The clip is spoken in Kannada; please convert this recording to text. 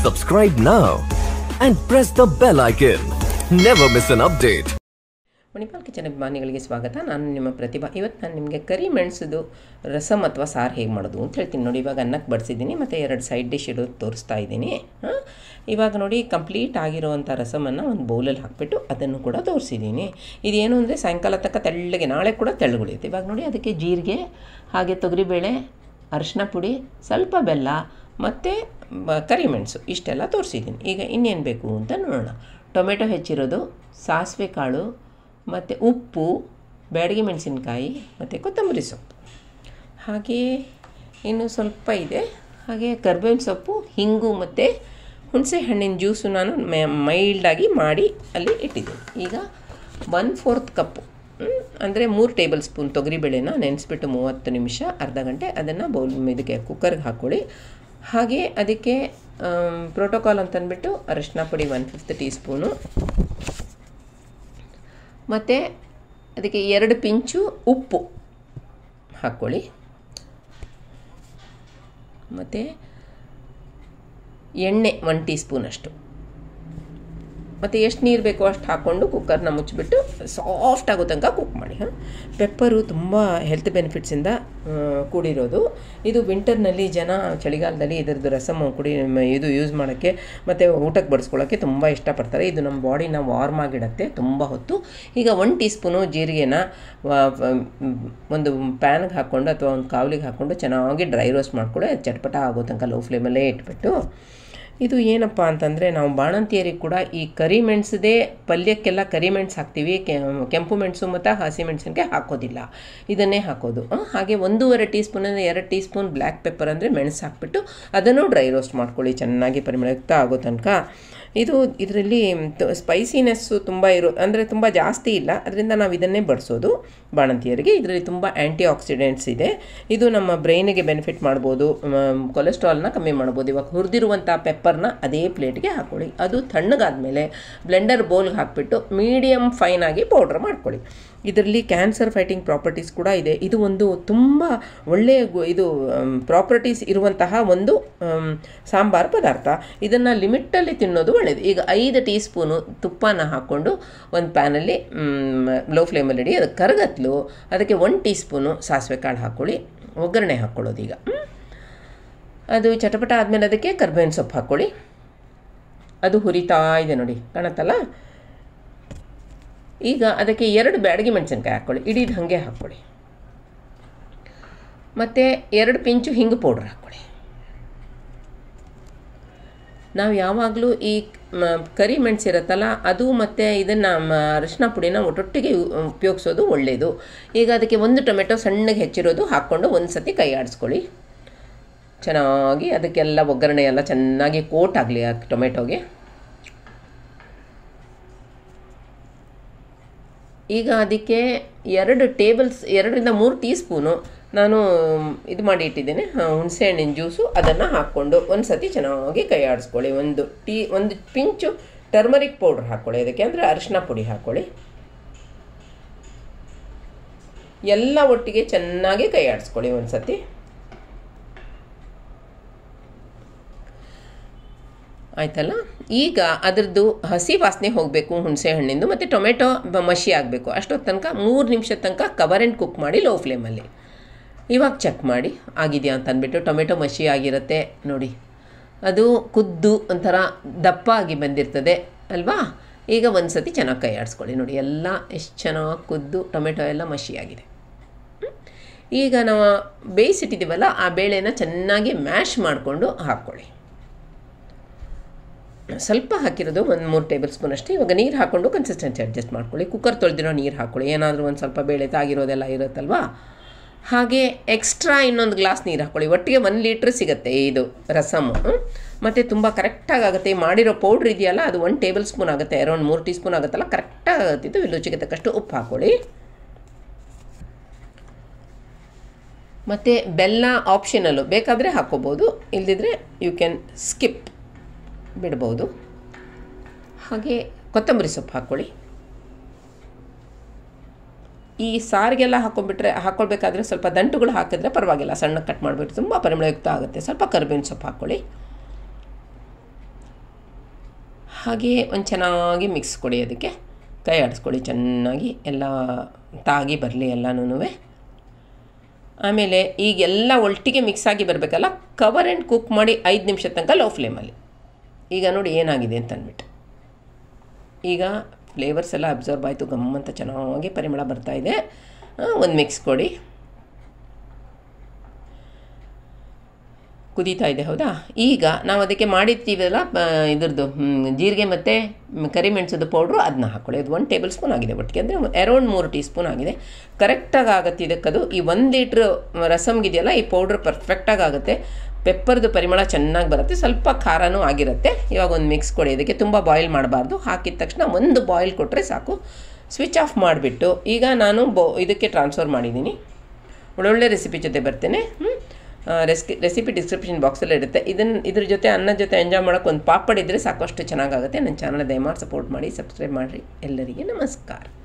Subscribe now and press the bell icon. Never miss an update. Manipal kitchen ಅಭಿಮಾನಿಗಳಿಗೆ ಸ್ವಾಗತ ನಾನು ನಿಮ್ಮ ಪ್ರತಿಭಾ ಇವತ್ತು ನಾನು ನಿಮಗೆ ಕರಿ ಮೆಣಸದು ರಸಮ್ ಅಥವಾ ಸಾರು ಹೇಗೆ ಮಾಡೋದು ಅಂತ ಹೇಳ್ತೀನಿ ನೋಡಿ ಇವಾಗ ಅನ್ನಕ್ಕೆ ಬಡಿಸಿದ್ದೀನಿ ಮತ್ತು ಎರಡು ಸೈಡ್ ಡಿಶ್ ಇಡೋದು ತೋರಿಸ್ತಾ ಇದ್ದೀನಿ ಹಾಂ ಇವಾಗ ನೋಡಿ ಕಂಪ್ಲೀಟ್ ಆಗಿರುವಂಥ ರಸಮನ್ನು ಒಂದು ಬೌಲಲ್ಲಿ ಹಾಕಿಬಿಟ್ಟು ಅದನ್ನು ಕೂಡ ತೋರಿಸಿದ್ದೀನಿ ಇದೇನು ಅಂದರೆ ಸಾಯಂಕಾಲ ತನಕ ತೆಳ್ಳಗೆ ನಾಳೆ ಕೂಡ ತೆಳ್ಳಗುಳಿಯುತ್ತೆ ಇವಾಗ ನೋಡಿ ಅದಕ್ಕೆ ಜೀರಿಗೆ ಹಾಗೆ ತೊಗರಿಬೇಳೆ ಅರಿಶಿನ ಪುಡಿ ಸ್ವಲ್ಪ ಬೆಲ್ಲ ಮತ್ತು ಬ- ಕರಿಮೆಣಸು ಇಷ್ಟೆಲ್ಲ ತೋರಿಸಿದ್ದೀನಿ ಈಗ ಇನ್ನೇನು ಬೇಕು ಅಂತ ನೋಡೋಣ ಟೊಮೆಟೊ ಹೆಚ್ಚಿರೋದು ಸಾಸಿವೆ ಕಾಳು ಮತ್ತು ಉಪ್ಪು ಬ್ಯಾಡಗಿ ಮೆಣಸಿನ್ಕಾಯಿ ಮತ್ತು ಕೊತ್ತಂಬರಿ ಸೊಪ್ಪು ಹಾಗೆಯೇ ಇನ್ನು ಸ್ವಲ್ಪ ಇದೆ ಹಾಗೆ ಕರ್ಬೇವಿನ ಸೊಪ್ಪು ಹಿಂಗು ಮತ್ತು ಹುಣಸೆ ಹಣ್ಣಿನ ಜ್ಯೂಸು ನಾನು ಮೈಲ್ಡಾಗಿ ಮಾಡಿ ಅಲ್ಲಿ ಇಟ್ಟಿದ್ದೀನಿ ಈಗ ಒನ್ ಫೋರ್ತ್ ಕಪ್ಪು ಅಂದರೆ ಮೂರು ಟೇಬಲ್ ಸ್ಪೂನ್ ತೊಗರಿಬೇಳೆನ ನೆನೆಸ್ಬಿಟ್ಟು ಮೂವತ್ತು ನಿಮಿಷ ಅರ್ಧ ಗಂಟೆ ಅದನ್ನು ಬೌಲ್ ಇದಕ್ಕೆ ಕುಕ್ಕರ್ಗೆ ಹಾಕ್ಕೊಳ್ಳಿ ಹಾಗೆ ಅದಕ್ಕೆ ಪ್ರೋಟೋಕಾಲ್ ಅಂತಂದ್ಬಿಟ್ಟು ಅರಿಶಿನ ಪುಡಿ ಒನ್ ಫಿಫ್ತ್ ಟೀ ಸ್ಪೂನು ಮತ್ತು ಅದಕ್ಕೆ ಎರಡು ಪಿಂಚು ಉಪ್ಪು ಹಾಕ್ಕೊಳ್ಳಿ ಮತ್ತು ಎಣ್ಣೆ ಒನ್ ಟೀ ಸ್ಪೂನಷ್ಟು ಮತ್ತು ಎಷ್ಟು ನೀರು ಬೇಕೋ ಅಷ್ಟು ಹಾಕ್ಕೊಂಡು ಕುಕ್ಕರ್ನ ಮುಚ್ಚಿಬಿಟ್ಟು ಸಾಫ್ಟ್ ಆಗೋ ತನಕ ಕುಕ್ ಮಾಡಿ ಹಾಂ ಪೆಪ್ಪರು ತುಂಬ ಹೆಲ್ತ್ ಬೆನಿಫಿಟ್ಸಿಂದ ಕೂಡಿರೋದು ಇದು ವಿಂಟರ್ನಲ್ಲಿ ಜನ ಚಳಿಗಾಲದಲ್ಲಿ ಇದರದ್ದು ರಸಮ್ ಕುಡಿ ಇದು ಯೂಸ್ ಮಾಡೋಕ್ಕೆ ಮತ್ತು ಊಟಕ್ಕೆ ಬಡಿಸ್ಕೊಳ್ಳೋಕ್ಕೆ ತುಂಬ ಇಷ್ಟಪಡ್ತಾರೆ ಇದು ನಮ್ಮ ಬಾಡಿನ ವಾರ್ಮ್ ಆಗಿಡುತ್ತೆ ತುಂಬ ಹೊತ್ತು ಈಗ ಒನ್ ಟೀ ಸ್ಪೂನು ಜೀರಿಗೆನ ವ- ವ- ಒಂದು ಪ್ಯಾನ್ಗೆ ಹಾಕ್ಕೊಂಡು ಅಥವಾ ಒಂದು ಕಾವಲಿಗೆ ಹಾಕ್ಕೊಂಡು ಚೆನ್ನಾಗಿ ಡ್ರೈ ರೋಸ್ಟ್ ಮಾಡ್ಕೊಳ್ಳಿ ಅದು ಚಟ್ಪಟ ಆಗೋ ತನಕ ಲೋ ಫ್ಲೇಮಲ್ಲೇ ಇಟ್ಬಿಟ್ಟು ಇದು ಏನಪ್ಪ ಅಂತಂದರೆ ನಾವು ಬಾಣಂತಿಯರಿಗೆ ಕೂಡ ಈ ಕರಿಮೆಣಸದೇ ಪಲ್ಯಕ್ಕೆಲ್ಲ ಕರಿಮೆಣಸು ಹಾಕ್ತೀವಿ ಕೆ- ಕೆಂಪು ಮೆಣಸು ಮತ್ತು ಹಸಿಮೆಣಸಿನ್ಕಾಯಿ ಹಾಕೋದಿಲ್ಲ ಇದನ್ನೇ ಹಾಕೋದು ಆ, ಹಾಗೆ ಒಂದೂವರೆ ಟೀ ಸ್ಪೂನ್ ಅಂದರೆ ಎರಡು ಟೀ ಸ್ಪೂನ್ ಬ್ಲ್ಯಾಕ್ ಪೆಪ್ಪರ್ ಅಂದರೆ ಮೆಣಸು ಹಾಕ್ಬಿಟ್ಟು ಅದನ್ನು ಡ್ರೈ ರೋಸ್ಟ್ ಮಾಡ್ಕೊಳ್ಳಿ ಚೆನ್ನಾಗಿ ಪರಿಮಳಯುಕ್ತ ಆಗೋ ತನಕ ಇದು ಇದರಲ್ಲಿ ಸ್ಪೈಸಿನೆಸ್ಸು ತುಂಬ ಇರೋ ಅಂದರೆ ತುಂಬ ಜಾಸ್ತಿ ಇಲ್ಲ ಅದರಿಂದ ನಾವು ಇದನ್ನೇ ಬಡಿಸೋದು ಬಾಣಂತಿಯರಿಗೆ ಇದರಲ್ಲಿ ತುಂಬ ಆ್ಯಂಟಿ ಆಕ್ಸಿಡೆಂಟ್ಸ್ ಇದೆ ಇದು ನಮ್ಮ ಬ್ರೈನಿಗೆ ಬೆನಿಫಿಟ್ ಮಾಡ್ಬೋದು ಕೊಲೆಸ್ಟ್ರಾಲ್ನ ಕಮ್ಮಿ ಮಾಡ್ಬೋದು ಇವಾಗ ಹುರಿದಿರುವಂಥ ಪೆಪ್ಪರ್ನ ಅದೇ ಪ್ಲೇಟ್ಗೆ ಹಾಕ್ಕೊಳ್ಳಿ ಅದು ತಣ್ಣಗಾದ್ಮೇಲೆ ಬ್ಲೆಂಡರ್ ಬೌಲ್ಗೆ ಹಾಕ್ಬಿಟ್ಟು ಮೀಡಿಯಮ್ ಫೈನ್ ಆಗಿ ಪೌಡ್ರ್ ಮಾಡ್ಕೊಳ್ಳಿ ಇದರಲ್ಲಿ ಕ್ಯಾನ್ಸರ್ ಫೈಟಿಂಗ್ ಪ್ರಾಪರ್ಟೀಸ್ ಕೂಡ ಇದೆ ಇದು ಒಂದು ತುಂಬ ಒಳ್ಳೆಯ ಗು- ಇದು ಪ್ರಾಪರ್ಟೀಸ್ ಇರುವಂತಹ ಒಂದು ಆಮ್, ಸಾಂಬಾರ್ ಪದಾರ್ಥ ಇದನ್ನು ಲಿಮಿಟಲ್ಲಿ ತಿನ್ನೋದು ಒಳ್ಳೆಯದು ಈಗ ಐದು ಟೀ ಸ್ಪೂನು ತುಪ್ಪನ ಹಾಕ್ಕೊಂಡು ಒಂದು ಪ್ಯಾನಲ್ಲಿ ಲೋ ಫ್ಲೇಮಲ್ಲಿ ಇಡಿ ಅದು ಕರಗತ್ಲು ಅದಕ್ಕೆ ಒನ್ ಟೀ ಸ್ಪೂನು ಸಾಸಿವೆ ಕಾಳು ಹಾಕ್ಕೊಳ್ಳಿ ಒಗ್ಗರಣೆ ಹಾಕ್ಕೊಳ್ಳೋದು ಈಗ ಹ್ಮ್? ಅದು ಚಟಪಟ ಆದಮೇಲೆ ಅದಕ್ಕೆ ಕರ್ಬೇವಿನ ಸೊಪ್ಪು ಹಾಕ್ಕೊಳ್ಳಿ ಅದು ಹುರಿತಾ ಇದೆ ನೋಡಿ ಕಾಣತ್ತಲ್ಲ ಈಗ ಅದಕ್ಕೆ ಎರಡು ಬ್ಯಾಡಗಿ ಮೆಣಸಿನ್ಕಾಯಿ ಹಾಕ್ಕೊಳ್ಳಿ ಇಡೀದು ಹಾಗೆ ಹಾಕ್ಕೊಳ್ಳಿ ಮತ್ತು ಎರಡು ಪಿಂಚು ಹಿಂಗು ಪೌಡ್ರ್ ಹಾಕ್ಕೊಳ್ಳಿ ನಾವು ಯಾವಾಗಲೂ ಈ ಮ, ಕರಿ ಮೆಣಸು ಇರುತ್ತಲ್ಲ ಅದು ಮತ್ತು ಇದನ್ನು ಅರಿಶಿನ ಪುಡಿನ ಒಟ್ಟೊಟ್ಟಿಗೆ ಯು- ಉಪಯೋಗಿಸೋದು ಒಳ್ಳೆಯದು ಈಗ ಅದಕ್ಕೆ ಒಂದು ಟೊಮೆಟೊ ಸಣ್ಣಗೆ ಹೆಚ್ಚಿರೋದು ಹಾಕ್ಕೊಂಡು ಒಂದು ಸತಿ ಕೈ ಆಡಿಸ್ಕೊಳ್ಳಿ ಚೆನ್ನಾಗಿ ಅದಕ್ಕೆಲ್ಲ ಒಗ್ಗರಣೆ ಎಲ್ಲ ಚೆನ್ನಾಗಿ ಕೋಟ್ ಆಗಲಿ ಆ ಟೊಮೆಟೊಗೆ ಈಗ ಅದಕ್ಕೆ ಎರಡು ಟೇಬಲ್ಸ್ ಎರಡರಿಂದ ಮೂರು ಟೀ ಸ್ಪೂನು ನಾನು ಇದು ಮಾಡಿ ಇಟ್ಟಿದ್ದೇನೆ ಆ, ಹುಣಸೆ ಹಣ್ಣಿನ ಜ್ಯೂಸು ಅದನ್ನು ಹಾಕ್ಕೊಂಡು ಒಂದು ಸತಿ ಚೆನ್ನಾಗಿ ಕೈ ಆಡಿಸ್ಕೊಳ್ಳಿ ಒಂದು ಟೀ ಒಂದು ಪಿಂಚು ಟರ್ಮರಿಕ್ ಪೌಡ್ರ್ ಹಾಕ್ಕೊಳ್ಳಿ ಅದಕ್ಕೆ ಅಂದರೆ ಅರಿಶಿನ ಪುಡಿ ಹಾಕ್ಕೊಳ್ಳಿ ಎಲ್ಲ ಒಟ್ಟಿಗೆ ಚೆನ್ನಾಗಿ ಕೈ ಆಡಿಸ್ಕೊಳ್ಳಿ ಒಂದು ಸತಿ ಆಯ್ತಲ್ಲ ಈಗ ಅದರದ್ದು ಹಸಿ ವಾಸನೆ ಹೋಗಬೇಕು ಹುಣಸೆ ಹಣ್ಣಿಂದು ಮತ್ತು ಟೊಮೆಟೊ ಬ- ಮಷಿ ಆಗಬೇಕು ಅಷ್ಟೊತ್ತು ತನಕ ಮೂರು ನಿಮಿಷದ ತನಕ ಕವರ್ ಆ್ಯಂಡ್ ಕುಕ್ ಮಾಡಿ ಲೋ ಫ್ಲೇಮಲ್ಲಿ ಇವಾಗ ಚೆಕ್ ಮಾಡಿ ಆಗಿದೆಯಾ ಅಂತ ಅಂದ್ಬಿಟ್ಟು ಟೊಮೆಟೊ ಮಷಿ ಆಗಿರುತ್ತೆ ನೋಡಿ ಅದು ಕುದ್ದು ಒಂಥರ ದಪ್ಪ ಆಗಿ ಬಂದಿರ್ತದೆ ಅಲ್ವಾ ಈಗ ಒಂದು ಸತಿ ಚೆನ್ನಾಗಿ ಕೈ ಆಡಿಸ್ಕೊಳ್ಳಿ ನೋಡಿ ಎಲ್ಲ ಎಷ್ಟು ಚೆನ್ನಾಗಿ ಕುದ್ದು ಟೊಮೆಟೊ ಎಲ್ಲ ಮಷಿ ಆಗಿದೆ ಈಗ ನಾವು ಬೇಯಿಸಿಟ್ಟಿದ್ದೀವಲ್ಲ ಆ ಬೇಳೆನ ಚೆನ್ನಾಗಿ ಮ್ಯಾಶ್ ಮಾಡಿಕೊಂಡು ಹಾಕ್ಕೊಳ್ಳಿ ಸ್ವಲ್ಪ ಹಾಕಿರೋದು ಒಂದು ಮೂರು ಟೇಬಲ್ ಸ್ಪೂನ್ ಅಷ್ಟೇ ಇವಾಗ ನೀರು ಹಾಕ್ಕೊಂಡು ಕನ್ಸಿಸ್ಟೆನ್ಸಿ ಅಡ್ಜಸ್ಟ್ ಮಾಡ್ಕೊಳ್ಳಿ ಕುಕ್ಕರ್ ತೊಳೆದಿರೋ ನೀರು ಹಾಕ್ಕೊಳ್ಳಿ ಏನಾದರೂ ಒಂದು ಸ್ವಲ್ಪ ಬೇಳೆ ತಾಗಿರೋದೆಲ್ಲ ಇರುತ್ತಲ್ವಾ ಹಾಗೆ ಎಕ್ಸ್ಟ್ರಾ ಇನ್ನೊಂದು ಗ್ಲಾಸ್ ನೀರು ಹಾಕ್ಕೊಳ್ಳಿ ಒಟ್ಟಿಗೆ ಒಂದು ಲೀಟ್ರ್ ಸಿಗುತ್ತೆ ಇದು ರಸಮ್ಮು ಮತ್ತು ತುಂಬ ಕರೆಕ್ಟಾಗಿ ಆಗುತ್ತೆ ಈ ಮಾಡಿರೋ ಪೌಡ್ರ್ ಇದೆಯಲ್ಲ ಅದು ಒಂದು ಟೇಬಲ್ ಸ್ಪೂನ್ ಆಗುತ್ತೆ ಅರೌಂಡ್ ಮೂರು ಟೀ ಸ್ಪೂನ್ ಆಗುತ್ತಲ್ಲ ಕರೆಕ್ಟಾಗಿ ಆಗುತ್ತಿದ್ದು ರುಚಿಗೆ ತಕ್ಕಷ್ಟು ಉಪ್ಪು ಹಾಕ್ಕೊಳ್ಳಿ ಮತ್ತು ಬೆಲ್ಲ ಆಪ್ಷನಲ್ಲು ಬೇಕಾದರೆ ಹಾಕ್ಕೋಬೋದು ಇಲ್ದಿದ್ರೆ ಯು ಕ್ಯಾನ್ ಸ್ಕಿಪ್ ಬಿಡ್ಬೋದು ಹಾಗೆ ಕೊತ್ತಂಬರಿ ಸೊಪ್ಪು ಹಾಕ್ಕೊಳ್ಳಿ ಈ ಸಾರಿಗೆಲ್ಲ ಹಾಕೊಂಡ್ಬಿಟ್ರೆ ಹಾಕ್ಕೊಳ್ಬೇಕಾದ್ರೆ ಸ್ವಲ್ಪ ದಂಟುಗಳು ಹಾಕಿದ್ರೆ ಪರವಾಗಿಲ್ಲ ಸಣ್ಣ ಕಟ್ ಮಾಡಿಬಿಟ್ಟು ತುಂಬ ಪರಿಮಳಯುಕ್ತ ಆಗುತ್ತೆ ಸ್ವಲ್ಪ ಕರಿಬೇವಿನ ಸೊಪ್ಪು ಹಾಕ್ಕೊಳ್ಳಿ ಹಾಗೆ ಒಂದು ಚೆನ್ನಾಗಿ ಮಿಕ್ಸ್ ಕೊಡಿ ಅದಕ್ಕೆ ಕೈ ಆಡಿಸ್ಕೊಳ್ಳಿ ಚೆನ್ನಾಗಿ ಎಲ್ಲ ತಾಗಿ ಬರಲಿ ಎಲ್ಲನೂ ಆಮೇಲೆ ಈಗೆಲ್ಲ ಒಟ್ಟಿಗೆ ಮಿಕ್ಸ್ ಆಗಿ ಬರಬೇಕಲ್ಲ ಕವರ್ ಆ್ಯಂಡ್ ಕುಕ್ ಮಾಡಿ ಐದು ನಿಮಿಷ ತನಕ ಲೋ ಫ್ಲೇಮಲ್ಲಿ ಈಗ ನೋಡಿ ಏನಾಗಿದೆ ಅಂತ ಅಂದ್ಬಿಟ್ಟು ಈಗ ಫ್ಲೇವರ್ಸ್ ಎಲ್ಲ ಅಬ್ಸರ್ವ್ ಆಯಿತು ಗಮ್ಮಂತ ಚೆನ್ನಾಗಿ ಪರಿಮಳ ಬರ್ತಾಯಿದೆ ಒಂದು ಮಿಕ್ಸ್ ಕೊಡಿ ಕುದೀತಾ ಇದೆ ಹೌದಾ ಈಗ ನಾವು ಅದಕ್ಕೆ ಮಾಡಿರ್ತೀವಲ್ಲ ಇದ್ರದ್ದು ಜೀರಿಗೆ ಮತ್ತು ಕರಿಮೆಣಸದ ಪೌಡ್ರು ಅದನ್ನ ಹಾಕ್ಕೊಳ್ಳಿ ಅದು ಒನ್ ಟೇಬಲ್ ಸ್ಪೂನ್ ಆಗಿದೆ ಒಟ್ಟಿಗೆ ಅಂದರೆ ಅರೌಂಡ್ ಮೂರು ಟೀ ಸ್ಪೂನ್ ಆಗಿದೆ ಕರೆಕ್ಟಾಗಿ ಆಗುತ್ತೆ ಇದಕ್ಕದು ಈ ಒಂದು ಲೀಟ್ರ್ ರಸಮ್ಗಿದೆಯಲ್ಲ ಈ ಪೌಡ್ರ್ ಪರ್ಫೆಕ್ಟಾಗಿ ಆಗುತ್ತೆ ಪೆಪ್ಪರ್ದು ಪರಿಮಳ ಚೆನ್ನಾಗಿ ಬರುತ್ತೆ ಸ್ವಲ್ಪ ಖಾರನೂ ಆಗಿರುತ್ತೆ ಇವಾಗ ಒಂದು ಮಿಕ್ಸ್ ಕೊಡಿ ಇದಕ್ಕೆ ತುಂಬ ಬಾಯ್ಲ್ ಮಾಡಬಾರ್ದು ಹಾಕಿದ ತಕ್ಷಣ ಒಂದು ಬಾಯ್ಲ್ ಕೊಟ್ಟರೆ ಸಾಕು ಸ್ವಿಚ್ ಆಫ್ ಮಾಡಿಬಿಟ್ಟು ಈಗ ನಾನು ಬೋ ಇದಕ್ಕೆ ಟ್ರಾನ್ಸ್ಫರ್ ಮಾಡಿದ್ದೀನಿ ಒಳ್ಳೊಳ್ಳೆ ರೆಸಿಪಿ ಜೊತೆ ಬರ್ತೇನೆ ರೆಸ್ಕಿ ರೆಸಿಪಿ ಡಿಸ್ಕ್ರಿಪ್ಷನ್ ಬಾಕ್ಸಲ್ಲಿ ಇರುತ್ತೆ ಇದನ್ನು ಇದ್ರ ಜೊತೆ ಅನ್ನದ ಜೊತೆ ಎಂಜಾಯ್ ಮಾಡೋಕ್ಕೆ ಒಂದು ಪಾಪಡ್ ಇದ್ದರೆ ಸಾಕಷ್ಟು ಚೆನ್ನಾಗಾಗುತ್ತೆ ನನ್ನ ಚಾನಲ್ ದಯಮಾಡಿ ಸಪೋರ್ಟ್ ಮಾಡಿ ಸಬ್ಸ್ಕ್ರೈಬ್ ಮಾಡಿರಿ ಎಲ್ಲರಿಗೆ ನಮಸ್ಕಾರ